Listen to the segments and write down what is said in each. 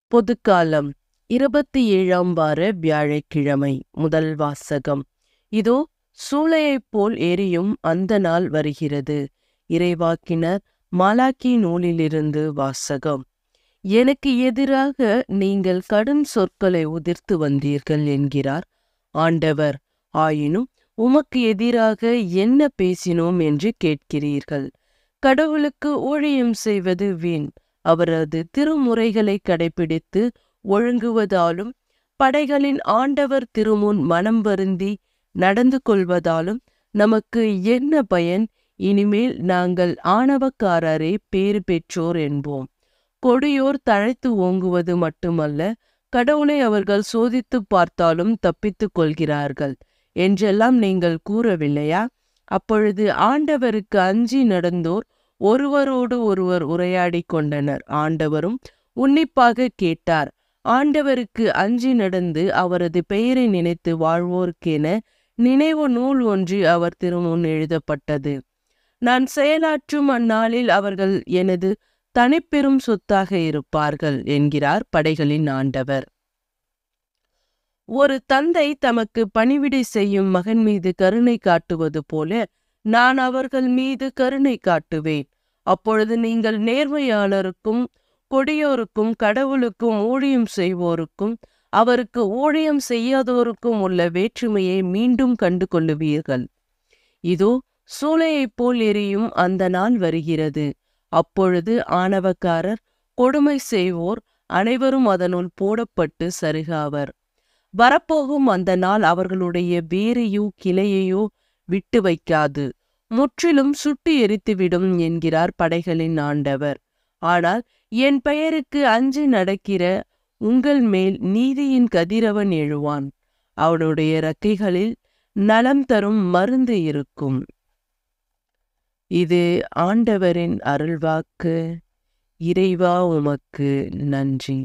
பொதுக்காலம் இருபத்தி ஏழாம் வார வியாழக்கிழமை முதல் வாசகம் இதோ சூளையைப் போல் எரியும் அந்த நாள் வருகிறது இறைவாக்கினர் மாலாக்கி நூலிலிருந்து வாசகம் எனக்கு எதிராக நீங்கள் கடும் சொற்களை உதிர்த்து வந்தீர்கள் என்கிறார் ஆண்டவர் ஆயினும் உமக்கு எதிராக என்ன பேசினோம் என்று கேட்கிறீர்கள் கடவுளுக்கு ஊழியம் செய்வது வீண் அவரது திருமுறைகளை கடைபிடித்து ஒழுங்குவதாலும் படைகளின் ஆண்டவர் திருமுன் மனம் வருந்தி நடந்து கொள்வதாலும் நமக்கு என்ன பயன் இனிமேல் நாங்கள் ஆணவக்காரரே பேறு பெற்றோர் என்போம் கொடியோர் தழைத்து ஓங்குவது மட்டுமல்ல கடவுளை அவர்கள் சோதித்து பார்த்தாலும் தப்பித்துக் கொள்கிறார்கள் என்றெல்லாம் நீங்கள் கூறவில்லையா அப்பொழுது ஆண்டவருக்கு அஞ்சி நடந்தோர் ஒருவரோடு ஒருவர் உரையாடி கொண்டனர் ஆண்டவரும் உன்னிப்பாக கேட்டார் ஆண்டவருக்கு அஞ்சி நடந்து அவரது பெயரை நினைத்து வாழ்வோர்க்கென நினைவு நூல் ஒன்று அவர் திருமுன் எழுதப்பட்டது நான் செயலாற்றும் அந்நாளில் அவர்கள் எனது தனிப்பெரும் சொத்தாக இருப்பார்கள் என்கிறார் படைகளின் ஆண்டவர் ஒரு தந்தை தமக்கு பணிவிடை செய்யும் மகன் மீது கருணை காட்டுவது போல நான் அவர்கள் மீது கருணை காட்டுவேன் அப்பொழுது நீங்கள் நேர்மையாளருக்கும் கொடியோருக்கும் கடவுளுக்கும் ஊழியம் செய்வோருக்கும் அவருக்கு ஊழியம் செய்யாதோருக்கும் உள்ள வேற்றுமையை மீண்டும் கண்டு கொள்ளுவீர்கள் இதோ சூளையைப் போல் எரியும் அந்த நாள் வருகிறது அப்பொழுது ஆணவக்காரர் கொடுமை செய்வோர் அனைவரும் அதனுள் போடப்பட்டு சருகாவர் வரப்போகும் அந்த நாள் அவர்களுடைய வேரையோ கிளையையோ விட்டு வைக்காது முற்றிலும் சுட்டு எரித்துவிடும் என்கிறார் படைகளின் ஆண்டவர் ஆனால் என் பெயருக்கு அஞ்சு நடக்கிற உங்கள் மேல் நீதியின் கதிரவன் எழுவான் அவனுடைய இறக்கைகளில் நலம் தரும் மருந்து இருக்கும் இது ஆண்டவரின் அருள்வாக்கு இறைவா உமக்கு நன்றி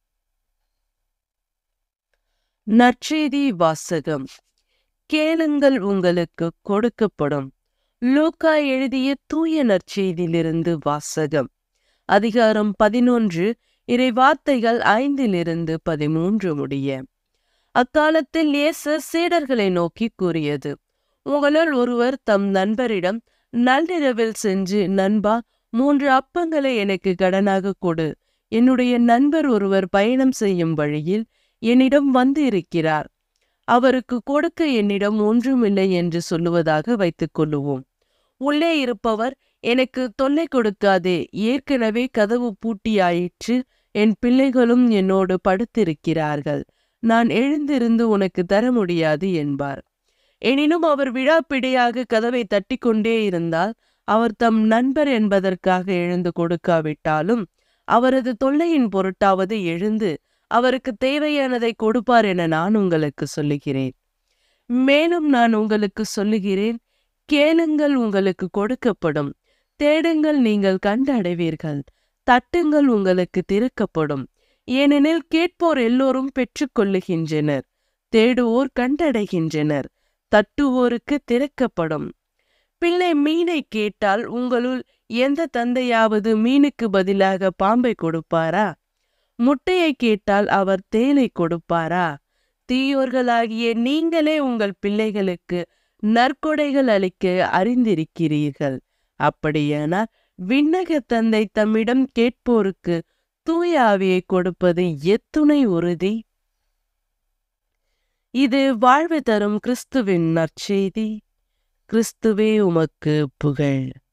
நற்செய்தி வாசகம் கேளுங்கள் உங்களுக்கு கொடுக்கப்படும் லூக்கா எழுதிய தூய நற்செய்தியிலிருந்து வாசகம் அதிகாரம் பதினொன்று இறை வார்த்தைகள் ஐந்திலிருந்து பதிமூன்று முடிய அக்காலத்தில் இயேசு சீடர்களை நோக்கி கூறியது உங்களுள் ஒருவர் தம் நண்பரிடம் நள்ளிரவில் சென்று நண்பா மூன்று அப்பங்களை எனக்கு கடனாக கொடு என்னுடைய நண்பர் ஒருவர் பயணம் செய்யும் வழியில் என்னிடம் வந்து இருக்கிறார் அவருக்கு கொடுக்க என்னிடம் ஒன்றுமில்லை என்று சொல்லுவதாக வைத்துக் கொள்ளுவோம் உள்ளே இருப்பவர் எனக்கு தொல்லை கொடுக்காதே ஏற்கனவே கதவு பூட்டியாயிற்று என் பிள்ளைகளும் என்னோடு படுத்திருக்கிறார்கள் நான் எழுந்திருந்து உனக்கு தர முடியாது என்பார் எனினும் அவர் விழாப்பிடையாக கதவை தட்டி கொண்டே இருந்தால் அவர் தம் நண்பர் என்பதற்காக எழுந்து கொடுக்காவிட்டாலும் அவரது தொல்லையின் பொருட்டாவது எழுந்து அவருக்கு தேவையானதை கொடுப்பார் என நான் உங்களுக்கு சொல்லுகிறேன் மேலும் நான் உங்களுக்கு சொல்லுகிறேன் கேளுங்கள் உங்களுக்கு கொடுக்கப்படும் தேடுங்கள் நீங்கள் கண்டடைவீர்கள் தட்டுங்கள் உங்களுக்கு திறக்கப்படும் ஏனெனில் கேட்போர் எல்லோரும் பெற்றுக்கொள்ளுகின்றனர் தேடுவோர் கண்டடைகின்றனர் தட்டுவோருக்கு திறக்கப்படும் பிள்ளை மீனை கேட்டால் உங்களுள் எந்த தந்தையாவது மீனுக்கு பதிலாக பாம்பை கொடுப்பாரா முட்டையை கேட்டால் அவர் தேனை கொடுப்பாரா தீயோர்களாகிய நீங்களே உங்கள் பிள்ளைகளுக்கு நற்கொடைகள் அளிக்க அறிந்திருக்கிறீர்கள் அப்படியானால் விண்ணக தந்தை தம்மிடம் கேட்போருக்கு தூய ஆவியை கொடுப்பது எத்துணை உறுதி இது வாழ்வு தரும் கிறிஸ்துவின் நற்செய்தி கிறிஸ்துவே உமக்கு புகழ்